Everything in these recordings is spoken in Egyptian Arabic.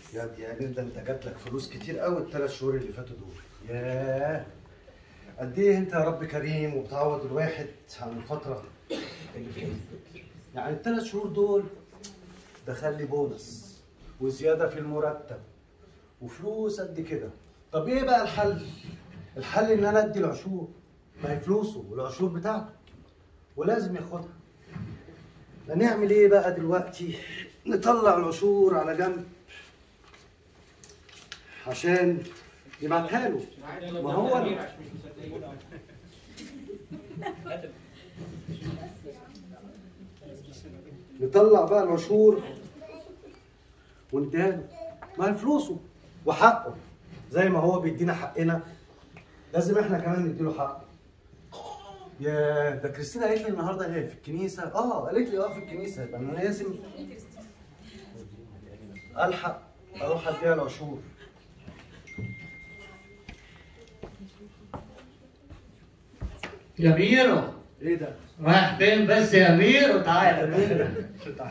يا دي يعني ده انت جات لك فلوس كتير قوي الثلاث شهور اللي فاتوا دول ياه قد ايه انت يا رب كريم وبتعوض الواحد عن الفتره اللي فاتت يعني الثلاث شهور دول دخل لي بونص وزياده في المرتب وفلوس قد كده طب ايه بقى الحل الحل ان انا ادي العشور ما هي فلوسه والعشور بتاعته ولازم ياخدها هنعمل ايه بقى دلوقتي نطلع العشور على جنب عشان يبعتها له ما هو نطلع بقى العشور ونديها له ما هي فلوسه وحقه زي ما هو بيدينا حقنا لازم احنا كمان نديله حقه يا ده كريستينا قالت لي النهارده هي في الكنيسه اه قالت لي اه في الكنيسه يبقى انا لازم الحق اروح اديها العشور يا ميرو ايه ده؟ رايح فين بس يا ميرو تعالى شو تعالى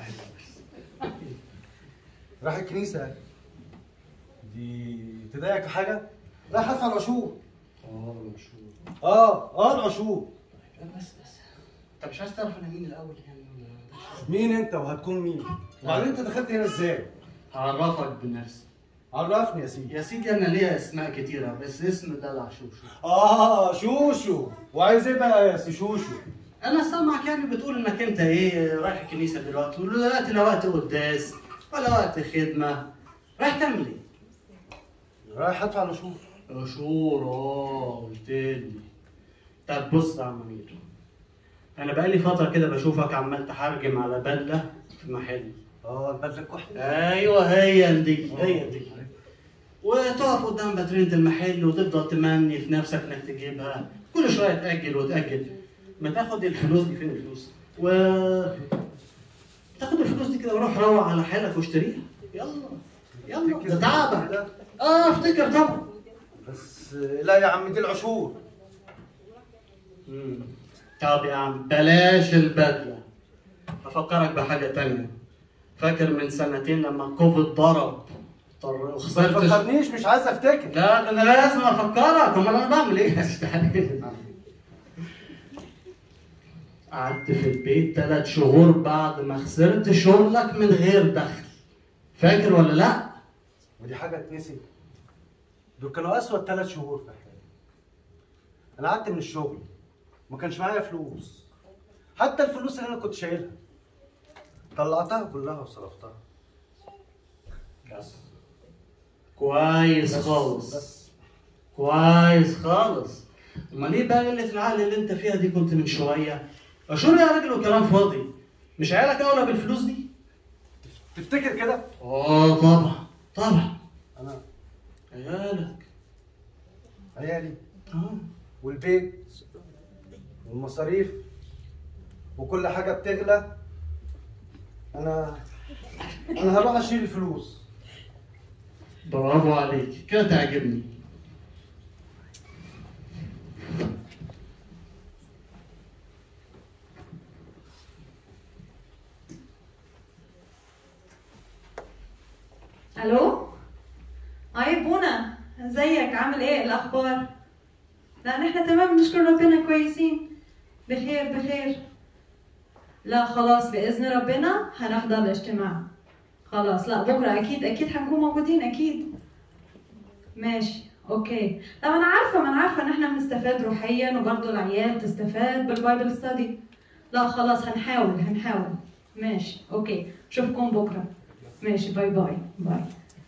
راح الكنيسه دي تضايقك في حاجه؟ رايح ادفع العشور اه مشهور اه اه العشور بس بس انت مش عايز تعرف انا مين الاول يعني ولا مين انت وهتكون مين؟ وبعدين انت دخلت هنا ازاي؟ هعرفك بنفسي عرفني يا سيدي يا سيدي انا ليا اسماء كتيره بس اسم دلع شوشو اه شوشو وعايز ايه بقى يا سي شوشو؟ انا سامعك يعني بتقول انك انت ايه رايح الكنيسه دلوقتي ودلوقتي لا وقت قداس ولا وقت خدمه رايح تعمل ايه؟ رايح ادفع العشور عشور اه قلت لي طب بص يا عم ميدو انا بقالي فتره كده بشوفك عمال تحرجم على بدله في محل اه البدله الكحل ايوه هي دي هي دي وتقف قدام باترينة المحل وتفضل تمني في نفسك انك تجيبها كل شويه تاجل وتاجل ما تاخد الفلوس دي فين الفلوس و تاخد الفلوس دي كده وروح روح على حالك واشتريها يلا يلا ده تعبك اه افتكر طبعا بس لا يا عم دي العشور مم. طب يا عم بلاش البدلة هفكرك بحاجة تانية فاكر من سنتين لما كوفيد ضرب طر- ما وخسرت تفكرنيش مش عايز افتكر لا ده انا لازم افكرك امال انا بعمل ايه استحيل. قعدت في البيت ثلاث شهور بعد ما خسرت شغلك من غير دخل فاكر ولا لا؟ ودي حاجه تنسي دول كانوا اسود ثلاث شهور في حياتي انا قعدت من الشغل ما كانش معايا فلوس حتى الفلوس اللي انا كنت شايلها طلعتها كلها وصرفتها بس كويس بس- خالص بس كويس خالص امال ايه بقى قله العقل اللي انت فيها دي كنت من شويه اشور يا راجل وكلام فاضي مش عيالك اولى بالفلوس دي تفتكر كده اه طبعا طبعا انا عيالك عيالي اه والبيت والمصاريف وكل حاجه بتغلى انا انا هروح اشيل الفلوس برافو عليك كده تعجبني الو هاي بونا ازيك عامل ايه الاخبار لا نحن تمام نشكر ربنا كويسين بخير بخير لا خلاص باذن ربنا هنحضر الاجتماع خلاص لا بكره اكيد اكيد حنكون موجودين اكيد ماشي اوكي طب انا عارفه ما انا عارفه ان احنا بنستفاد روحيا وبرضه العيال تستفاد بالبايبل ستادي لا خلاص هنحاول هنحاول ماشي اوكي اشوفكم بكره ماشي باي باي باي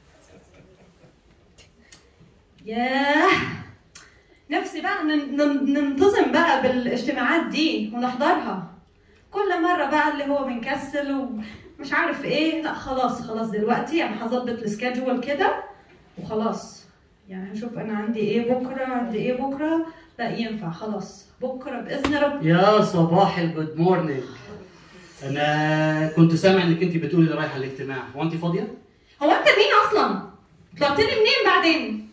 ياه نفسي بقى نن- نن- ننتظم بقى بالاجتماعات دي ونحضرها كل مرة بقى اللي هو بنكسل ومش عارف ايه لا خلاص خلاص دلوقتي يعني هظبط السكادجول كده وخلاص يعني هشوف انا عندي ايه بكرة عندي ايه بكرة لا ينفع خلاص بكرة بإذن رب يا صباح الجود مورنينج انا كنت سامع انك انت بتقولي رايحه الاجتماع هو انت فاضيه هو انت مين اصلا؟ طلعت لي منين بعدين؟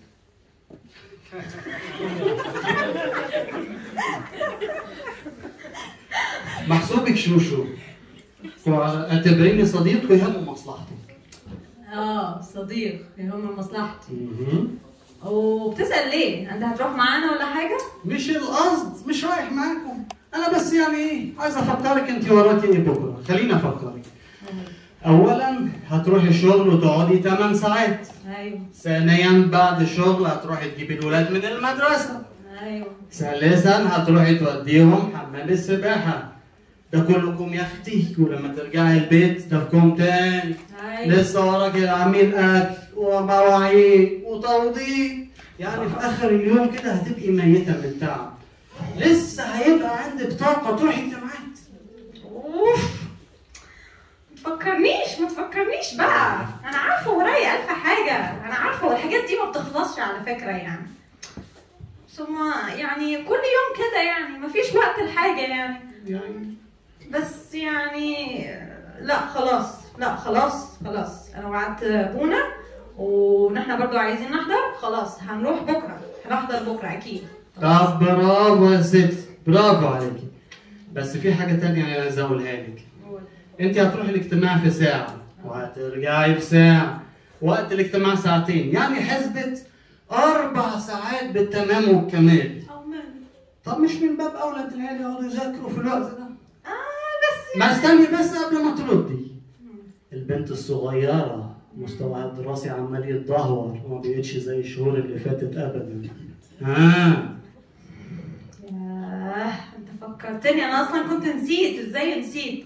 محسوبك شوشو اعتبريني صديق ويهم مصلحتك اه صديق هم مصلحتي مهم. وبتسأل ليه؟ انت هتروح معانا ولا حاجة؟ مش القصد مش رايح معاكم انا بس يعني ايه عايز افكرك انت وراكي ايه بكره خليني افكرك اولا هتروحي الشغل وتقعدي 8 ساعات ايوه ثانيا بعد الشغل هتروحي تجيبي الولاد من المدرسه ايوه ثالثا هتروحي توديهم حمام السباحه ده كلكم يا اختي ولما ترجعي البيت ده لكم تاني ايوه لسه وراك العميل اكل ومواعيد وتوضيب يعني في اخر اليوم كده هتبقي ميته من التعب لسه هيبقى عندك طاقه تروحي الجامعات اوف ما تفكرنيش ما تفكرنيش بقى انا عارفه ورايا الف حاجه انا عارفه والحاجات دي ما بتخلصش على فكره يعني ثم يعني كل يوم كده يعني ما فيش وقت لحاجه يعني يعني بس يعني لا خلاص لا خلاص خلاص انا وعدت بونا ونحن برضو عايزين نحضر خلاص هنروح بكره هنحضر بكره اكيد طب برافو يا ست برافو عليكي بس في حاجه تانية انا عايز اقولها لك انت هتروحي الاجتماع في ساعه وهترجعي في ساعه وقت الاجتماع ساعتين يعني حسبة اربع ساعات بالتمام والكمال أو من طب مش من باب اولى العيال يقعدوا يذاكروا في الوقت ده اه بس ما استني بس قبل ما تردي البنت الصغيرة مستواها الدراسي عمال يتدهور وما بقتش زي الشهور اللي فاتت ابدا ها ياه انت فكرتني انا اصلا كنت نسيت ازاي نسيت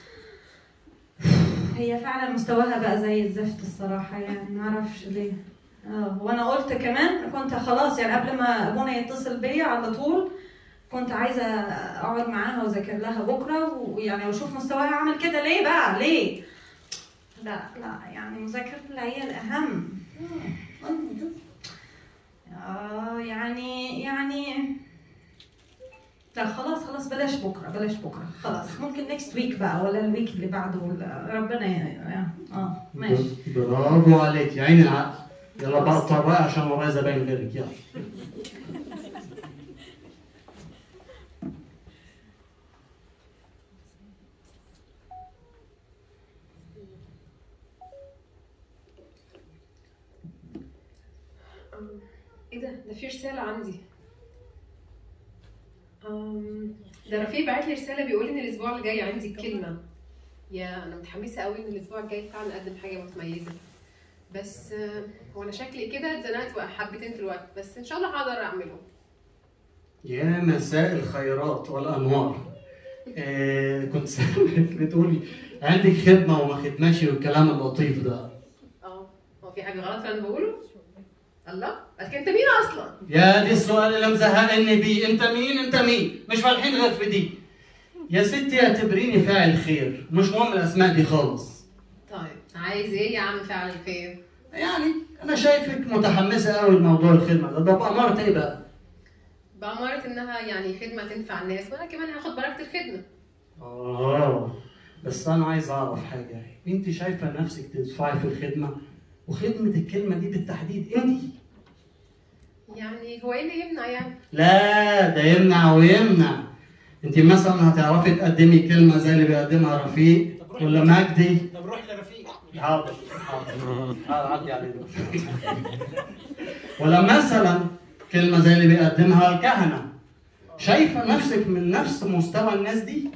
هي فعلا مستواها بقى زي الزفت الصراحه يعني ما اعرفش ليه اه وانا قلت كمان كنت خلاص يعني قبل ما ابونا يتصل بيا على طول كنت عايزه اقعد معاها واذاكر لها بكره ويعني واشوف مستواها عامل كده ليه بقى ليه لا لا يعني مذاكره العيال اهم اه يعني يعني لا خلاص خلاص بلاش بكره بلاش بكره خلاص ممكن نيكست ويك بقى ولا الويك اللي بعده ولا ربنا ي- اه ماشي برافو عليك يا عيني العقل يلا بقى طبقي عشان ورايا زباين غيرك يلا أم، ايه ده ده في رسالة عندي أم، ده رفيق بعت لي رسالة بيقول لي ان الاسبوع اللي جاي عندي الكلمة يا انا متحمسة قوي ان الاسبوع الجاي فعلا اقدم حاجة متميزة بس آه، هو انا شكلي كده اتزنقت حبتين في الوقت بس ان شاء الله هقدر اعمله يا مساء الخيرات والانوار آه كنت سامعك بتقولي عندك خدمه وما خدماش والكلام اللطيف ده اه هو في حاجة غلط في اللي انا بقوله الله بس انت مين اصلا يا دي السؤال اللي مزهقني بيه انت مين انت مين مش فالحين غير في دي يا ستي اعتبريني فاعل خير مش مهم الاسماء دي خالص طيب عايز ايه يا عم فعل الخير يعني انا شايفك متحمسه قوي لموضوع الخدمه ده ده بأمارة ايه بقى بأمارة انها يعني خدمة تنفع الناس وانا كمان هاخد بركة الخدمة اه بس انا عايز اعرف حاجه انت شايفه نفسك تدفعي في الخدمه وخدمه الكلمه دي بالتحديد انت يعني هو ايه اللي يمنع يعني لا ده يمنع ويمنع انت مثلا هتعرفي تقدمي كلمه زي اللي بيقدمها رفيق ولا مجدي طب روح لرفيق حاضر حاضر عدي عليه دلوقتي. ولا مثلا كلمه زي اللي بيقدمها الكهنه شايفه نفسك من نفس مستوى الناس دي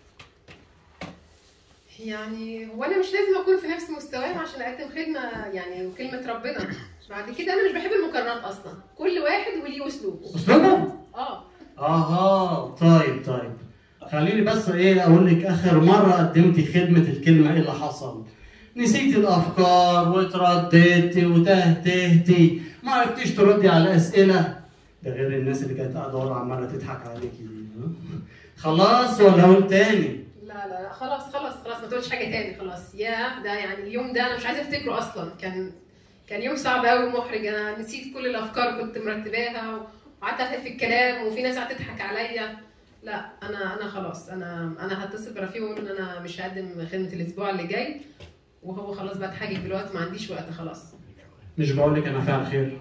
يعني هو انا مش لازم اكون في نفس مستواهم عشان اقدم خدمه يعني وكلمه ربنا بعد كده انا مش بحب المقارنات اصلا كل واحد وليه اسلوبه اسلوبه اه اها طيب طيب خليني بس ايه اقول لك اخر مره قدمتي خدمه الكلمه ايه اللي حصل نسيتي الافكار وترددتي وتهتهتي ما عرفتيش تردي على الاسئله ده غير الناس اللي كانت قاعده ورا عماله تضحك عليكي دي ها؟ خلاص ولا اقول تاني لا لا لا خلاص خلاص خلاص ما تقولش حاجه تاني خلاص يا ده يعني اليوم ده انا مش عايزه افتكره اصلا كان كان يوم صعب قوي ومحرج انا نسيت كل الافكار كنت مرتباها وقعدت افتح في الكلام وفي ناس قعدت تضحك عليا لا انا انا خلاص انا انا هتصل برفيق واقول ان انا مش هقدم خدمه الاسبوع اللي جاي وهو خلاص بقى اتحجج دلوقتي ما عنديش وقت خلاص مش بقول لك انا فاعل خير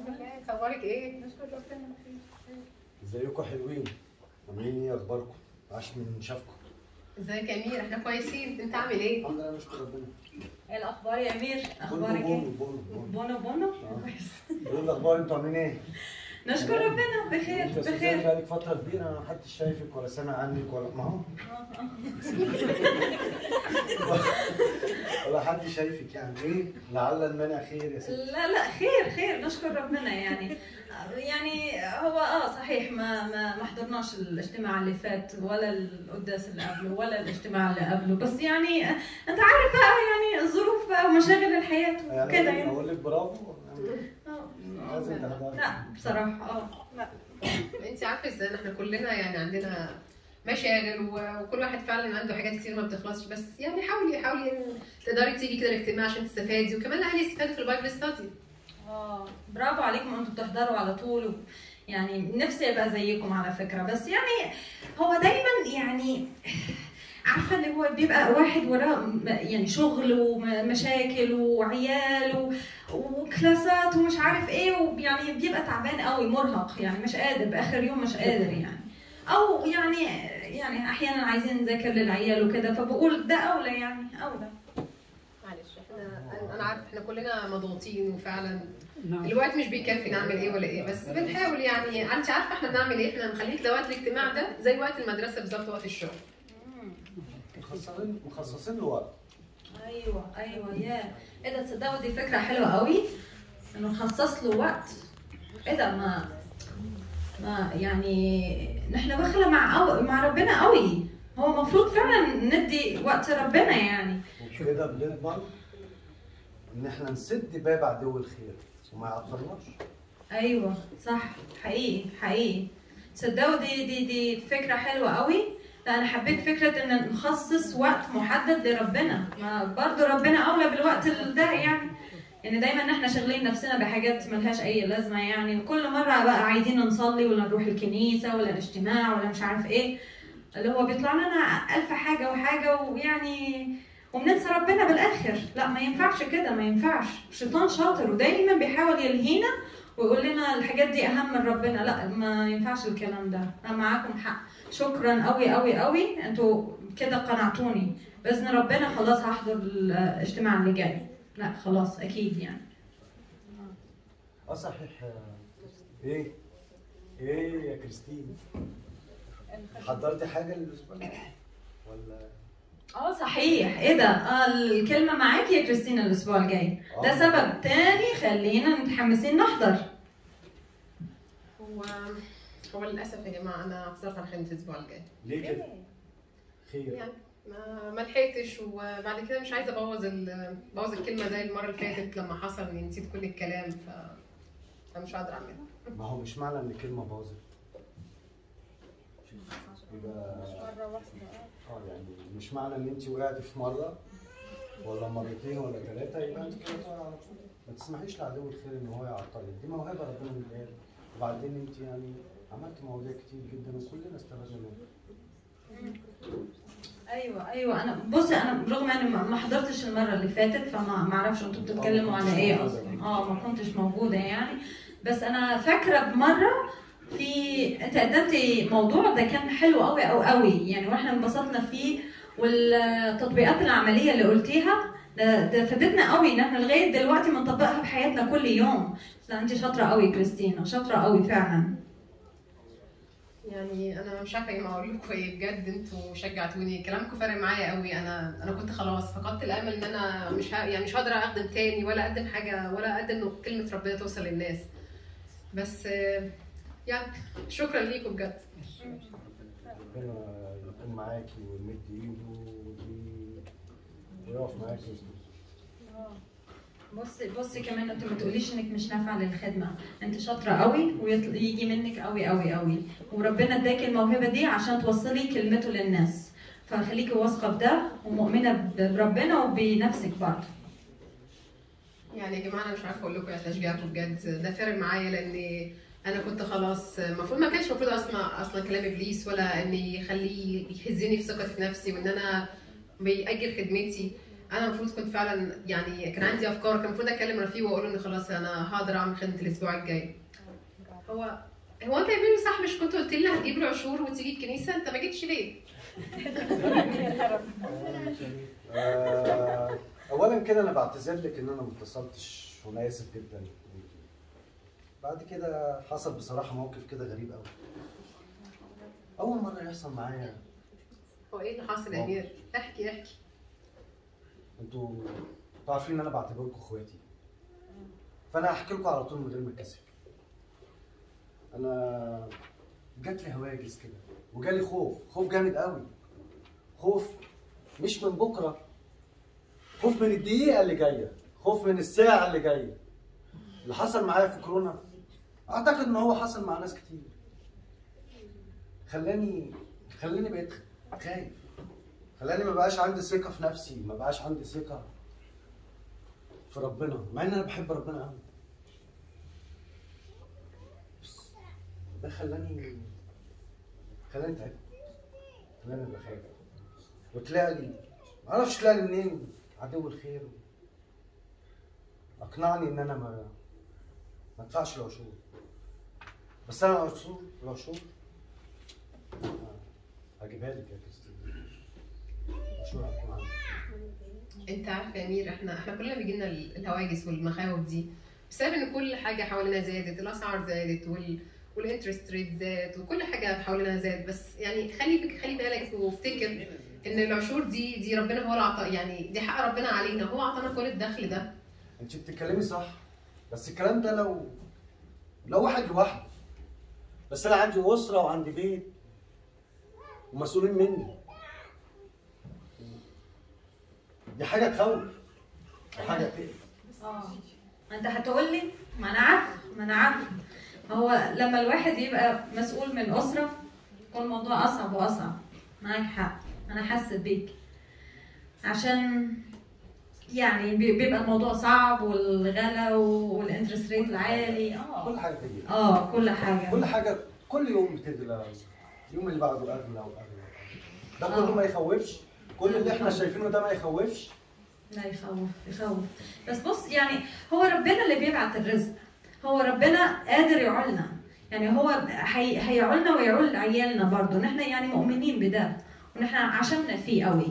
اخبارك ايه؟ نشكر ربنا بخير ازيكم حلوين عاملين ايه اخباركم عاش من شافكم ازيك يا امير احنا كويسين انت عامل ايه؟ الحمد لله نشكر ربنا ايه الاخبار يا امير بونو اخبارك بونو ايه بونو بونو بونو بونو آه. كويس ايه الاخبار انتوا عاملين ايه؟ نشكر ربنا بخير انت يا سوزان بخير بقالك فترة كبيرة ما حدش شايفك ولا سامع عنك ولا ما هو ولا حد شايفك يعني ايه؟ لعل المانع خير يا ستي لا لا خير خير نشكر ربنا يعني يعني هو اه صحيح ما ما ما حضرناش الاجتماع اللي فات ولا القداس اللي قبله ولا الاجتماع اللي قبله بس يعني انت عارف بقى يعني الظروف بقى ومشاغل الحياه يعني وكده أقول- يعني اقول لك برافو آه. لازم تاخدها لا بصراحه اه لا انت عارفه ازاي إن احنا كلنا يعني عندنا مشاغل و- وكل واحد فعلا عنده حاجات كتير ما بتخلصش بس يعني حاولي حاولي ان تقدري تيجي كده الاجتماع عشان تستفادي وكمان الاهل يستفادوا في البايبل ستادي اه برافو عليكم انتوا بتحضروا على طول و... يعني نفسي ابقى زيكم على فكره بس يعني هو دايما يعني عارفه اللي هو بيبقى واحد وراه م- يعني شغل ومشاكل وعيال و... وكلاسات ومش عارف ايه ويعني بيبقى تعبان قوي مرهق يعني مش قادر باخر يوم مش قادر يعني او يعني يعني احيانا عايزين نذاكر للعيال وكده فبقول ده اولى يعني اولى معلش احنا انا- انا عارفه احنا كلنا مضغوطين وفعلا نعم الوقت مش بيكفي نعمل ايه ولا ايه بس بنحاول يعني انت عارفه احنا بنعمل ايه احنا بنخليك ده وقت الاجتماع ده زي وقت المدرسه بالظبط وقت الشغل مخصصين مخصصين له وقت ايوه ايوه يا ايه ده تصدقوا دي فكره حلوه قوي انه نخصص له وقت ايه ده ما ما يعني نحن بخلة مع أو مع ربنا قوي هو المفروض فعلا ندي وقت ربنا يعني وكده بنضمن ان احنا نسد باب عدو الخير وما يعطلناش ايوه صح حقيقي حقيقي تصدقوا دي دي دي فكره حلوه قوي لا انا حبيت فكره ان نخصص وقت محدد لربنا ما برضه ربنا اولى بالوقت ده يعني يعني دايما احنا شاغلين نفسنا بحاجات ملهاش اي لازمه يعني وكل مره بقى عايزين نصلي ولا نروح الكنيسه ولا الاجتماع ولا مش عارف ايه اللي هو بيطلع لنا الف حاجه وحاجه ويعني وبننسى ربنا بالاخر لا ما ينفعش كده ما ينفعش الشيطان شاطر ودايما بيحاول يلهينا ويقول لنا الحاجات دي اهم من ربنا لا ما ينفعش الكلام ده انا معاكم حق شكرا قوي قوي قوي انتوا كده قنعتوني باذن ربنا خلاص هحضر الاجتماع اللي جاي لا خلاص اكيد يعني اه صحيح آه، ايه ايه يا كريستين حضرتي حاجه للاسبوع ده؟ ولا اه صحيح ايه ده اه الكلمه معاكي يا كريستينا الاسبوع الجاي ده آه. سبب تاني خلينا متحمسين نحضر هو هو للاسف يا جماعه انا اعتذرت عن خدمه الاسبوع الجاي ليه كده؟ خير يعني ما ما لحقتش وبعد كده مش عايزه ابوظ ال- ابوظ الكلمه زي المره اللي فاتت لما حصل اني نسيت كل الكلام ف فمش قادره اعملها ما هو مش معنى ان كلمه باظت يبقى مرة واحدة اه يعني مش معنى ان انت وقعتي في مره ولا مرتين ولا ثلاثه يبقى انت كده تقعي على طول ما تسمحيش لعدو الخير ان هو يعطلك دي موهبه ربنا مديها لك وبعدين انت يعني عملت مواضيع كتير جدا وكلنا استفدنا منها ايوه ايوه انا بصي انا رغم اني ما ما حضرتش المره اللي فاتت فما ما اعرفش انتوا بتتكلموا على ايه اصلا اه ما كنتش موجوده يعني بس انا فاكره بمره في انت قدمتي موضوع ده كان حلو قوي قوي قوي يعني واحنا انبسطنا فيه والتطبيقات العمليه اللي قلتيها ده ده فادتنا قوي ان احنا لغايه دلوقتي بنطبقها بحياتنا كل يوم لا انت شاطره قوي كريستينا شاطره قوي فعلا يعني انا مش عارفه يا جماعه اقول لكم ايه بجد انتوا شجعتوني كلامكم فارق معايا قوي انا انا كنت خلاص فقدت الامل ان انا مش ه... يعني مش هقدر اقدم تاني ولا اقدم حاجه ولا اقدم انه كلمه ربنا توصل للناس بس آه، يعني شكرا ليكم بجد ربنا يكون معاكي ويمد ايده ودي ويقف معاكي بصي بصي كمان انت ما تقوليش انك مش نافعه للخدمه انت شاطره قوي ويجي منك قوي قوي قوي وربنا اداكي الموهبه دي عشان توصلي كلمته للناس فخليكي واثقه بده ومؤمنه ب- بربنا وبنفسك برضه يعني يا جماعه انا مش عارفه اقول لكم يا تشجيعكم بجد ده فارق معايا لان انا كنت خلاص المفروض ما كانش المفروض اسمع اصلا كلام ابليس ولا ان يخليه يهزني في ثقتي في نفسي وان انا بيأجل خدمتي انا المفروض كنت فعلا يعني كان عندي افكار كان المفروض اكلم رفيق واقول له ان خلاص انا هقدر اعمل خدمه الاسبوع الجاي هو هو انت يا بيبي صح مش كنت قلت لي هتجيب العشور وتيجي الكنيسه انت ما جيتش ليه؟ آه، اولا كده انا بعتذر لك ان انا ما اتصلتش وانا اسف جدا بعد كده حصل بصراحه موقف كده غريب قوي اول مره يحصل معايا هو ايه اللي حاصل يا امير؟ احكي احكي انتوا انتوا عارفين ان انا بعتبركم اخواتي فانا هحكي لكم على طول من غير ما اتكسف انا جات لي هواجس كده وجالي خوف خوف جامد قوي خوف مش من بكره خوف من الدقيقه اللي جايه خوف من الساعه اللي جايه اللي حصل معايا في كورونا اعتقد ان هو حصل مع ناس كتير خلاني خلاني بقيت خايف خلاني ما بقاش عندي ثقه في نفسي ما بقاش عندي ثقه في ربنا مع ان انا بحب ربنا قوي بس ده خلاني خلاني تعبت خلاني ابقى خايف وطلع لي ما اعرفش طلع لي منين عدو الخير اقنعني ان انا ما ما ادفعش العشور بس انا العشور العشور هجيبها لك يا كريستين العشور هتكون عندي انت عارف يا امير احنا احنا كلنا بيجي لنا الهواجس والمخاوف دي بسبب ان كل حاجه حوالينا زادت الاسعار زادت وال والانترست ريت زاد وكل حاجه حوالينا زاد بس يعني خلي بك خلي بالك وافتكر ان العشور دي دي ربنا هو اللي عطا يعني دي حق ربنا علينا هو عطانا كل الدخل ده انت بتتكلمي صح بس الكلام ده لو لو واحد لوحده بس انا عندي اسره وعندي بيت ومسؤولين مني دي حاجه تخوف دي حاجه تقلق اه انت هتقول لي ما انا عارفه ما انا عارفه هو لما الواحد يبقى مسؤول من اسره يكون الموضوع اصعب واصعب معاك حق انا حاسه بيك عشان يعني بي- بيبقى الموضوع صعب والغلا والانترست ريت العالي كل اه حاجه تغلى اه كل حاجه كل حاجه كل يوم بتغلى اليوم اللي بعده اغلى واغلى ده كله ما يخوفش كل اللي احنا شايفينه ده ما يخوفش لا يخوف يخوف بس بص يعني هو ربنا اللي بيبعت الرزق هو ربنا قادر يعولنا يعني هو هي هيعولنا ويعول عيالنا برضه نحن يعني مؤمنين بده ونحن عشمنا فيه قوي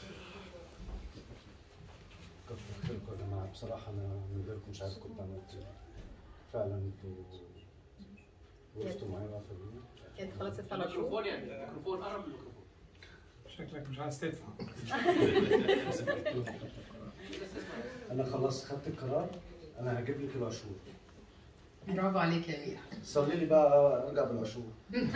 كتر خيركم يا جماعه بصراحه انا من غيركم مش عارف كنت عملت ايه فعلا انتوا وقفتوا معايا بقى في اليوم. انت خلاص تدفع العشور الميكروفون يعني الميكروفون قرب من الميكروفون شكلك مش عايز تدفع انا خلاص خدت القرار انا هجيب لك العشور برافو عليك يا امير صلي لي بقى ارجع بالعشور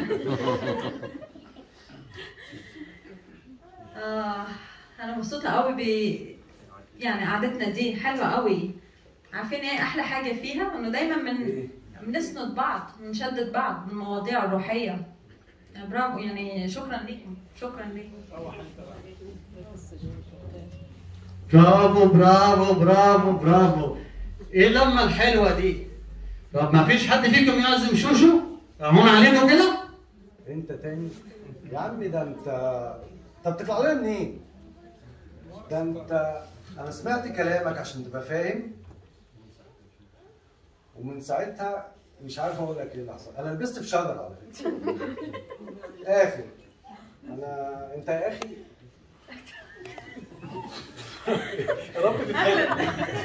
آه انا مبسوطه قوي ب يعني قعدتنا دي حلوه قوي عارفين ايه احلى حاجه فيها انه دايما من ايه بنسند بعض بنشدد بعض من المواضيع الروحيه يعني برافو يعني شكرا لكم شكرا لكم برافو برافو برافو برافو ايه اللمه الحلوه دي طب ما فيش حد فيكم يعزم شوشو هون عليكم كده انت تاني يا عم ده انت انت بتطلع لنا منين؟ ده انت انا سمعت كلامك عشان تبقى فاهم ومن ساعتها مش عارف اقول لك ايه اللي حصل انا لبست في شجره على فكره اخر انا انت يا اخي يا رب تتكلم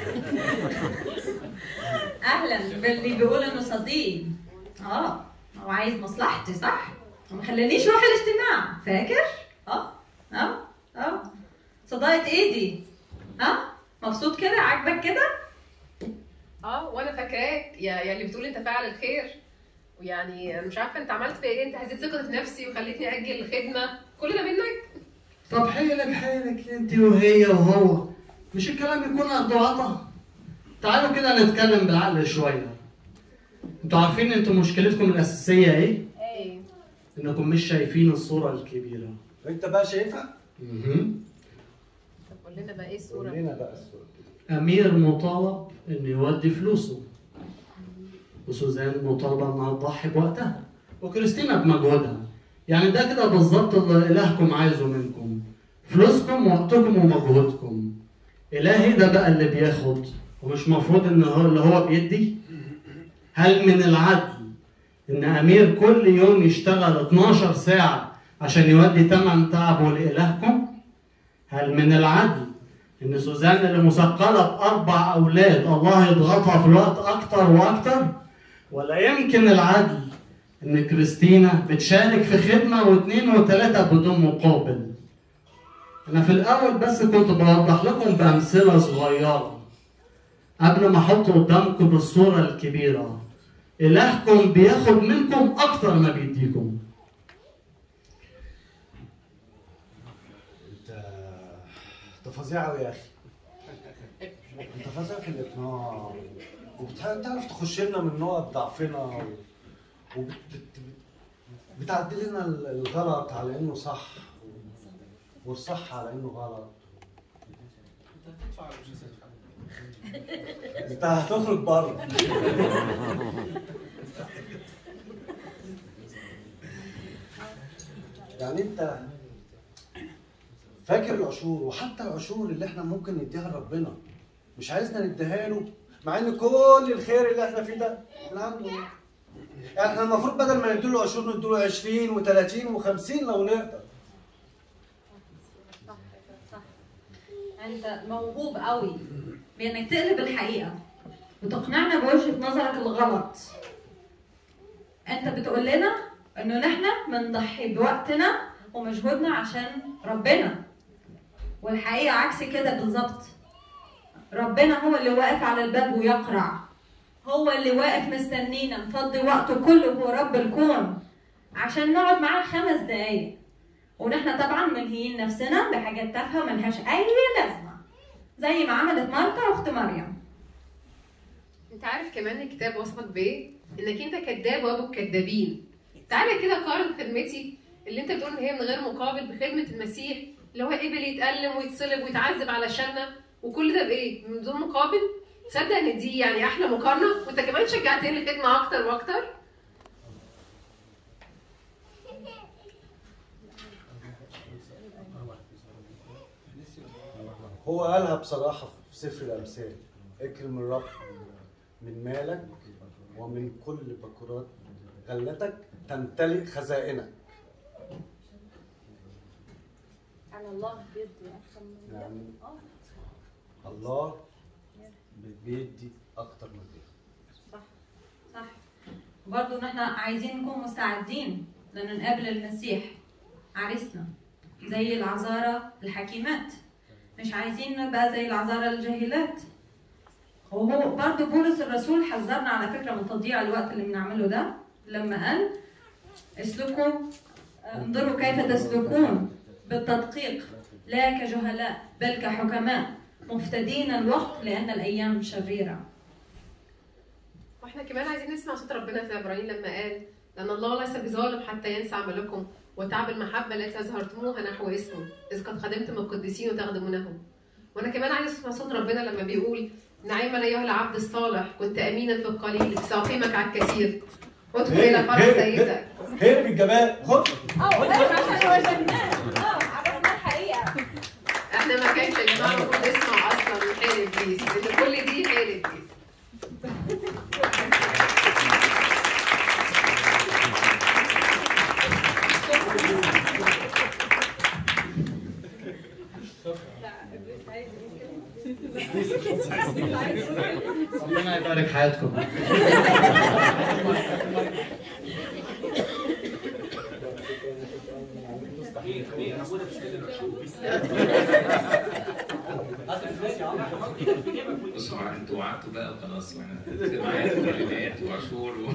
اهلا باللي بيقول انه صديق اه هو عايز مصلحتي صح وما خلانيش اروح الاجتماع فاكر اه اه اه صداقة ايدي ها مبسوط كده عاجبك كده اه وانا فاكراك يا يا اللي بتقول انت فاعل الخير ويعني انا مش عارفه انت عملت فيا ايه انت هزيت ثقتي في نفسي وخليتني اجل الخدمه كل ده منك طب حيلك حيلك انت وهي وهو مش الكلام يكون قد عطا تعالوا كده نتكلم بالعقل شويه انتوا عارفين انتوا مشكلتكم الاساسيه ايه ايه انكم مش شايفين الصوره الكبيره انت بقى شايفها؟ مهم. طب قول لنا بقى ايه الصوره قول لنا بقى الصوره امير مطالب انه يودي فلوسه وسوزان مطالبه انها تضحي بوقتها وكريستينا بمجهودها يعني ده كده بالظبط اللي الهكم عايزه منكم فلوسكم وقتكم ومجهودكم إلهي ده بقى اللي بياخد ومش مفروض إن هو اللي هو بيدي هل من العدل إن أمير كل يوم يشتغل 12 ساعة عشان يودي تمن تعبه لإلهكم؟ هل من العدل إن سوزان اللي مثقلة بأربع أولاد الله يضغطها في الوقت أكتر وأكتر؟ ولا يمكن العدل إن كريستينا بتشارك في خدمة واثنين وثلاثة بدون مقابل؟ أنا في الأول بس كنت بوضح لكم بأمثلة صغيرة قبل ما أحط قدامكم بالصورة الكبيرة إلهكم بياخد منكم أكتر ما بيديكم انت انت فظيع قوي يا اخي انت فظيع في الاقناع وبتعرف تخش لنا من نقط ضعفنا وبتعدي لنا الغلط على انه صح والصح على انه غلط انت هتدفع ولا مش هتدفع؟ انت هتخرج بره يعني انت فاكر العشور وحتى العشور اللي احنا ممكن نديها لربنا مش عايزنا نديها له مع ان كل الخير اللي احنا فيه ده من عنده يعني احنا المفروض بدل ما نديله عشور نديله 20 و30 و50 لو نقدر صح صح انت موهوب قوي بانك تقلب الحقيقه وتقنعنا بوجهه نظرك الغلط انت بتقول لنا انه نحن بنضحي بوقتنا ومجهودنا عشان ربنا والحقيقه عكس كده بالظبط ربنا هو اللي واقف على الباب ويقرع هو اللي واقف مستنينا نفضي وقته كله هو رب الكون عشان نقعد معاه خمس دقايق ونحن طبعا ملهيين نفسنا بحاجات تافهه ملهاش اي لازمه زي ما عملت مارتا واخت مريم انت عارف كمان الكتاب وصفك بايه؟ انك انت كذاب وابو الكذابين. تعالى كده قارن خدمتي اللي انت بتقول ان هي من غير مقابل بخدمه المسيح اللي هو قبل يتألم ويتصلب ويتعذب علشاننا وكل ده بايه؟ من دون مقابل؟ تصدق ان دي يعني احلى مقارنه وانت كمان شجعتني للخدمه اكتر واكتر؟ هو قالها بصراحة في سفر الأمثال اكرم الرب من مالك ومن كل بكرات غلتك تمتلئ خزائنك على الله بيدي اكتر من يعني الله بيدي أكتر من كده صح صح برضه نحن عايزين نكون مستعدين لان نقابل المسيح عريسنا زي العذارى الحكيمات مش عايزين نبقى زي العذارى الجاهلات وهو برضه بولس الرسول حذرنا على فكره من تضييع الوقت اللي بنعمله ده لما قال اسلكوا انظروا كيف تسلكون بالتدقيق لا كجهلاء بل كحكماء مفتدين الوقت لان الايام شريره واحنا كمان عايزين نسمع صوت ربنا في ابراهيم لما قال لان الله ليس بظالم حتى ينسى عملكم وتعب المحبه التي اظهرتموها نحو اسمه اذ قد خدمتم القديسين وتخدمونهم وانا كمان عايز اسمع صوت ربنا لما بيقول نعما ايها العبد الصالح كنت امينا في القليل ساقيمك على الكثير ادخل الى فرح سيدك هرب الجمال خد اه عشان وزناه اه عرفنا الحقيقه احنا ما كانش يا جماعه المفروض نسمع اصلا حيل ابليس لان كل دي حيل ابليس ربنا يبارك حياتكم بصوا مع- انتوا وعدتوا بقى وخلاص واحنا اجتماعات وكلمات وعشور و...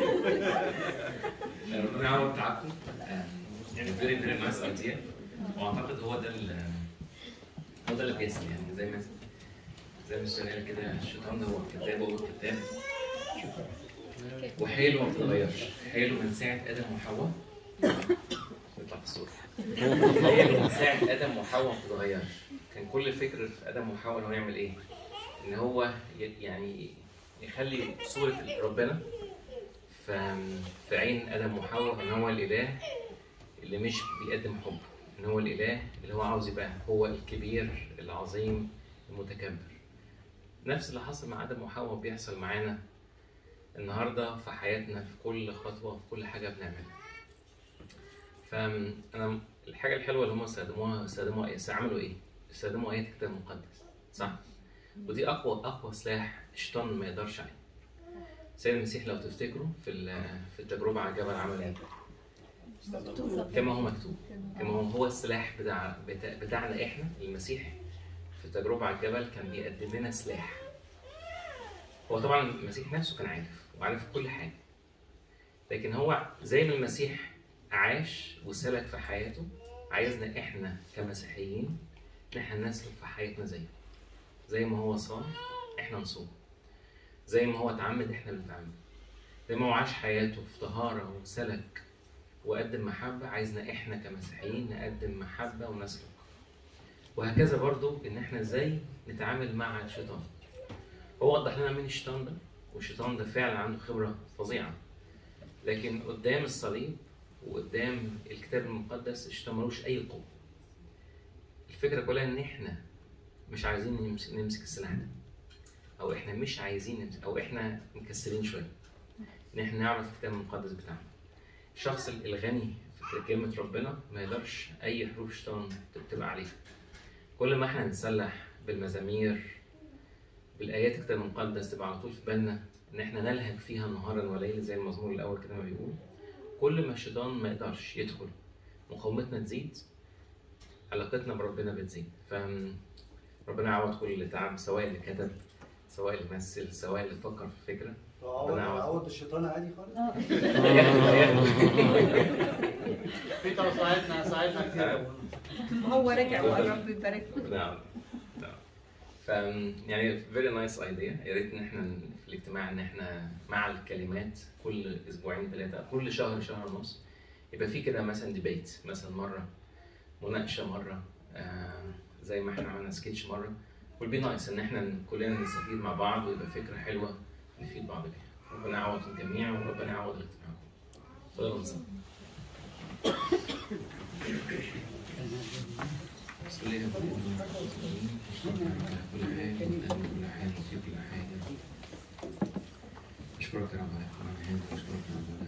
ربنا يعوض تعبكم آم، يعني فيري فيري نايس ايديا واعتقد هو ده ال- هو ده اللي بيحصل يعني زي ما زي ما السؤال قال كده الشيطان ده هو الكذاب وهو الكذاب وحيله ما بتتغيرش حيله من ساعة آدم وحواء يطلع في الصورة حيله من ساعة آدم وحواء ما بتتغيرش كان كل الفكر في آدم وحواء إن هو يعمل إيه؟ إن هو ي- يعني يخلي صورة ربنا في في عين آدم وحواء إن هو الإله اللي مش بيقدم حب إن هو الإله اللي هو عاوز يبقى هو الكبير العظيم المتكبر نفس اللي حصل مع ادم وحواء بيحصل معانا النهارده في حياتنا في كل خطوه في كل حاجه بنعملها فانا الحاجه الحلوه اللي هم استخدموها استخدموا ايه عملوا ايه استخدموا ايات الكتاب المقدس صح ودي اقوى اقوى سلاح الشيطان ما يقدرش عليه سيد المسيح لو تفتكروا في ال- في التجربه على الجبل عمل ايه كما هو مكتوب كما هو هو السلاح بتاع بتاع- بتاعنا احنا المسيح في التجربه على الجبل كان بيقدم لنا سلاح هو طبعا المسيح نفسه كان عارف وعارف كل حاجه لكن هو زي ما المسيح عاش وسلك في حياته عايزنا احنا كمسيحيين ان احنا نسلك في حياتنا زيه زي ما هو صام احنا نصوم زي ما هو اتعمد احنا بنتعمد زي ما هو عاش حياته في طهارة وسلك وقدم محبة عايزنا احنا كمسيحيين نقدم محبة ونسلك وهكذا برضو ان احنا ازاي نتعامل مع الشيطان هو وضح لنا مين الشيطان ده والشيطان ده فعلا عنده خبرة فظيعة لكن قدام الصليب وقدام الكتاب المقدس الشيطان ملوش اي قوة الفكرة كلها ان احنا مش عايزين نمسك, نمسك السلاح ده او احنا مش عايزين نمسك او احنا مكسلين شويه ان احنا نعرف الكتاب المقدس بتاعنا الشخص الغني في كلمة ربنا ما يقدرش أي حروف شيطان تبقى عليه كل ما احنا نتسلح بالمزامير بالآيات الكتاب المقدس تبقى على طول في بالنا إن احنا نلهج فيها نهارا وليلا زي المزمور الأول كده ما بيقول كل ما الشيطان ما يقدرش يدخل مقاومتنا تزيد علاقتنا بربنا بتزيد ف ربنا يعوض كل اللي تعب سواء اللي كتب سواء اللي مثل سواء اللي فكر في فكره عوض ربنا يعوض. عوض الشيطان عادي خالص بيتر ساعدنا ساعدنا كتير هو رجع وقرب يبارك نعم نعم ف يعني فيري نايس ايديا يا ريت ان احنا في الاجتماع ان احنا مع الكلمات كل اسبوعين ثلاثه كل شهر شهر ونص يبقى في كده مثلا ديبيت مثلا مره مناقشه مره آه زي ما احنا عملنا سكتش مره والبي نايس ان احنا كلنا نستفيد مع بعض ويبقى فكره حلوه نفيد بعض بيها ربنا يعوض الجميع وربنا يعوض الاجتماع تفضلوا نصلي بسم الله الرحمن الرحيم كل حاجة كل حاجة في كل حاجة أشكرك يا رب على كل حاجة أشكرك يا رب